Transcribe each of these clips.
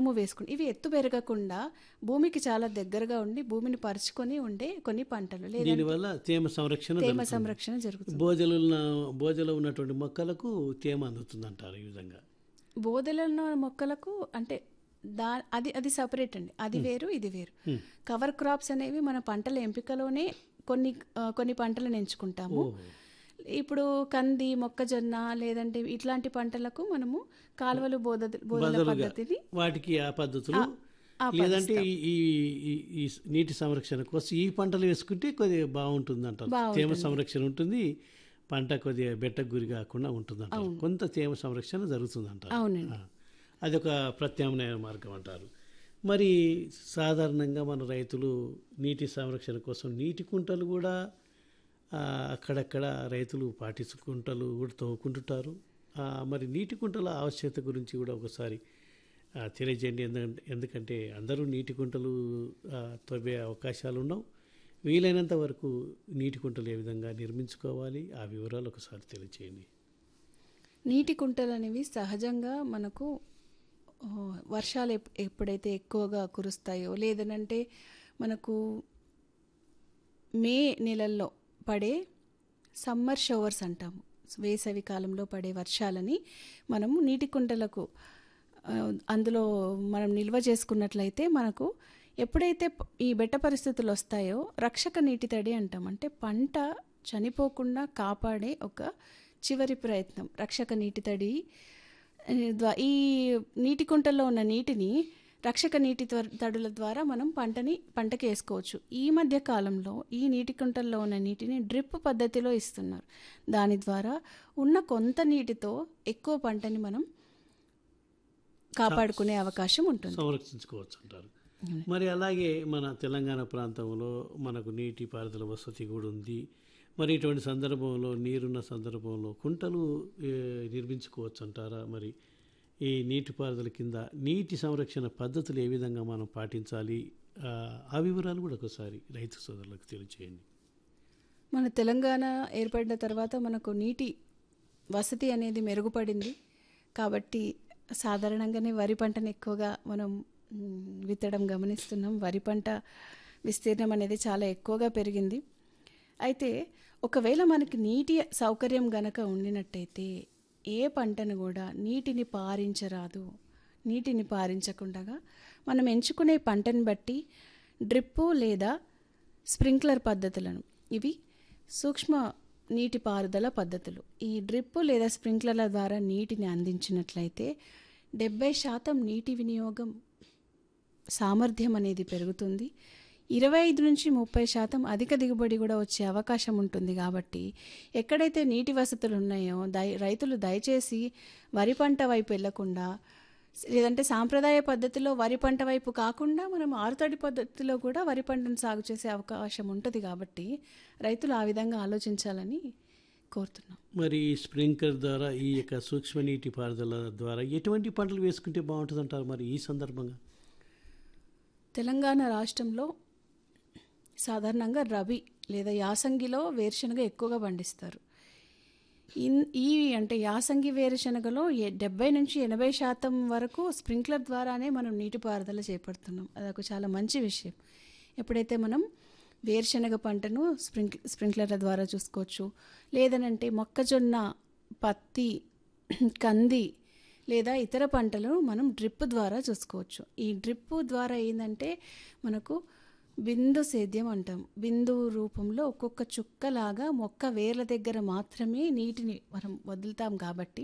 మనము వేసుకుని ఇవి ఎత్తు పెరగకుండా భూమికి చాలా దగ్గరగా ఉండి భూమిని పరుచుకొని ఉండే కొన్ని పంటలు లేదా దీనివల్ల తేమ సంరక్షణ తేమ జరుగుతుంది. సంరక్షణ జరుగుతుంది బోజలు బోజలో ఉన్నటువంటి మొక్కలకు తేమ అందుతుంది అంటారు ఈ విధంగా బోదెలో ఉన్న మొక్కలకు అంటే దా అది అది సపరేట్ అండి అది వేరు ఇది వేరు కవర్ క్రాప్స్ అనేవి మన పంటల ఎంపికలోనే కొన్ని ఆ, కొన్ని పంటలను ఎంచుకుంటాము ఇప్పుడు కంది మొక్కజొన్న లేదంటే ఇట్లాంటి పంటలకు మనము కాలువలు బోద బోదల బదులుగా పద్ధతిని వాటికి ఆ పద్ధతులు ఆ లేదంటే ఈ- ఈ ఈ- ఈ నీటి సంరక్షణ కోసం ఈ పంటలు వేసుకుంటే కొద్దిగా బాగుంటుంది అంటారు తేమ సంరక్షణ ఉంటుంది పంట కొద్దిగా బెట్టకు గురి కాకుండా ఉంటుంది అంటారు కొంత తేమ సంరక్షణ జరుగుతుంది అంటారు అవునండి ఆ. అదొక ప్రత్యామ్నాయ మార్గం అంటారు మరి సాధారణంగా మన రైతులు నీటి సంరక్షణ కోసం నీటి కుంటలు కూడా ఆ, అక్కడక్కడ రైతులు పాటించుకుంటలు కూడా తవ్వుకుంటుంటారు ఆ, మరి నీటి కుంటల ఆవశ్యకత గురించి కూడా ఒకసారి ఆ, తెలియజేయండి ఎందుకంటే ఎందుకంటే అందరూ నీటి కుంటలు ఆ, తవ్వే అవకాశాలు ఉండవు వీలైనంత వరకు నీటి కుంటలు ఏ విధంగా నిర్మించుకోవాలి ఆ వివరాలు ఒకసారి తెలియజేయండి నీటి కుంటలు అనేవి సహజంగా మనకు ఆ, వర్షాలు ఎప్- ఎప్పుడైతే ఎక్కువగా కురుస్తాయో లేదనంటే మనకు మే నెలల్లో పడే సమ్మర్ షవర్స్ అంటాము వేసవి కాలంలో పడే వర్షాలని మనము నీటి కుంటలకు ఆ, అందులో మనం నిల్వ చేసుకున్నట్లయితే మనకు ఎప్పుడైతే ప- ఈ బెట్ట పరిస్థితులు వస్తాయో రక్షక నీటి తడి అంటాం అంటే పంట చనిపోకుండా కాపాడే ఒక చివరి ప్రయత్నం రక్షక నీటి తడి ఆ, ద్వా- ఈ నీటి కుంటల్లో ఉన్న నీటిని రక్షక నీటి త్వర- తడుల ద్వారా మనం పంటని పంటకి వేసుకోవచ్చు ఈ మధ్య కాలంలో ఈ నీటి కుంటల్లో ఉన్న నీటిని డ్రిప్ పద్ధతిలో ఇస్తున్నారు దాని ద్వారా ఉన్న కొంత నీటితో ఎక్కువ పంటని మనం కాపాడుకునే అవకాశం ఉంటుంది సంరక్షించుకోవచ్చు అంటారు మరి అలాగే మన తెలంగాణ ప్రాంతంలో మనకు నీటి పారుదల వసతి కూడా ఉంది మరి ఇటువంటి సందర్భంలో నీరున్న సందర్భంలో కుంటలు ఏ, నిర్మించుకోవచ్చు అంటారా మరి ఈ నీటిపారుదల కింద నీటి సంరక్షణ పద్ధతులు ఏ విధంగా మనం పాటించాలి ఆ, ఆ వివరాలు కూడా ఒకసారి రైతు సోదరులకు తెలియచేయండి మన తెలంగాణ ఏర్పడిన తర్వాత మనకు నీటి వసతి అనేది మెరుగుపడింది కాబట్టి సాధారణంగానే వరి పంటను ఎక్కువగా మనం మ్, విత్తడం గమనిస్తున్నాం వరి పంట విస్తీర్ణం అనేది చాలా ఎక్కువగా పెరిగింది అయితే ఒకవేళ మనకి నీటి సౌకర్యం గనక ఉండినట్టయితే ఏ పంటను కూడా నీటిని పారించరాదు నీటిని పారించకుండా మనం ఎంచుకునే పంటను బట్టి డ్రిప్పు లేదా స్ప్రింక్లర్ పద్ధతులను ఇవి సూక్ష్మ నీటిపారుదల పద్ధతులు ఈ డ్రిప్ లేదా స్ప్రింక్లర్ల ద్వారా నీటిని అందించినట్లయితే డెబ్బై శాతం నీటి వినియోగం సామర్థ్యం అనేది పెరుగుతుంది ఇరవై ఐదు నుంచి ముప్పై శాతం అధిక దిగుబడి కూడా వచ్చే అవకాశం ఉంటుంది కాబట్టి ఎక్కడైతే నీటి వసతులు ఉన్నాయో దయ రైతులు దయచేసి వరి పంట వైపు వెళ్లకుండా లేదంటే సాంప్రదాయ పద్ధతిలో వరి పంట వైపు కాకుండా మనం ఆరుతడి పద్ధతిలో కూడా వరి పంటను సాగు చేసే అవకాశం ఉంటుంది కాబట్టి రైతులు ఆ విధంగా ఆలోచించాలని కోరుతున్నాం మరి ఈ స్ప్రింక్లర్ ద్వారా ఈ యొక్క సూక్ష్మ నీటి పారుదల ద్వారా ఎటువంటి పంటలు వేసుకుంటే బాగుంటుంది అంటారు మరి ఈ సందర్భంగా తెలంగాణ రాష్ట్రంలో సాధారణంగా రబీ లేదా యాసంగిలో వేరుశనగ ఎక్కువగా పండిస్తారు ఇన్ ఈ అంటే యాసంగి వేరుశనగలో ఎ- డెబ్బై నుంచి ఎనభై శాతం వరకు స్ప్రింక్లర్ ద్వారానే మనం నీటిపారుదల చేపడుతున్నాం అదొక చాలా మంచి విషయం ఎప్పుడైతే మనం వేరుశనగ పంటను స్ప్రింక్ స్ప్రింక్లర్ల ద్వారా చూసుకోవచ్చు లేదనంటే మొక్కజొన్న పత్తి కంది లేదా ఇతర పంటలను మనం డ్రిప్ ద్వారా చూసుకోవచ్చు ఈ డ్రిప్ ద్వారా ఏంటంటే మనకు బిందు సేద్యం అంటాం బిందు రూపంలో ఒక్కొక్క చుక్కలాగా మొక్క వేర్ల దగ్గర మాత్రమే నీటిని మనం వదులుతాం కాబట్టి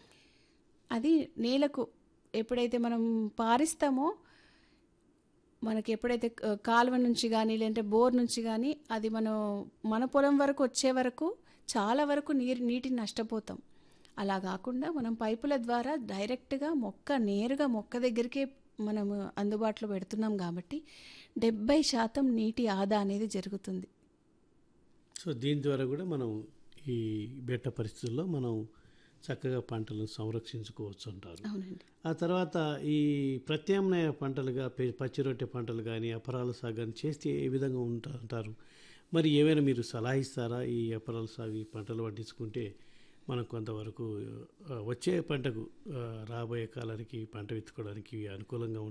అది నేలకు ఎప్పుడైతే మనం పారిస్తామో మనకి ఎప్పుడైతే క- కాలువ నుంచి కానీ లేదంటే బోర్ నుంచి కానీ అది మనం మన పొలం వరకు వచ్చే వరకు చాలా వరకు నీరు నీటిని నష్టపోతాం అలా కాకుండా మనం పైపుల ద్వారా డైరెక్ట్గా మొక్క నేరుగా మొక్క దగ్గరికే మనము అందుబాటులో పెడుతున్నాం కాబట్టి డెబ్బై శాతం నీటి ఆదా అనేది జరుగుతుంది సో దీని ద్వారా కూడా మనం ఈ బెట్ట పరిస్థితుల్లో మనం చక్కగా పంటలను సంరక్షించుకోవచ్చు అంటారు అవునండి ఆ తర్వాత ఈ ప్రత్యామ్నాయ పంటలుగా పె- పచ్చి రొట్టె పంటలు కానీ అపరాల సాగు కానీ చేస్తే ఏ విధంగా ఉంటా అంటారు మరి ఏమైనా మీరు సలహా ఇస్తారా ఈ అపరాల సాగు ఈ పంటలు పండించుకుంటే మనం కొంతవరకు ఆ, వచ్చే పంటకు ఆ, రాబోయే కాలానికి పంట విత్తుకోవడానికి అనుకూలంగా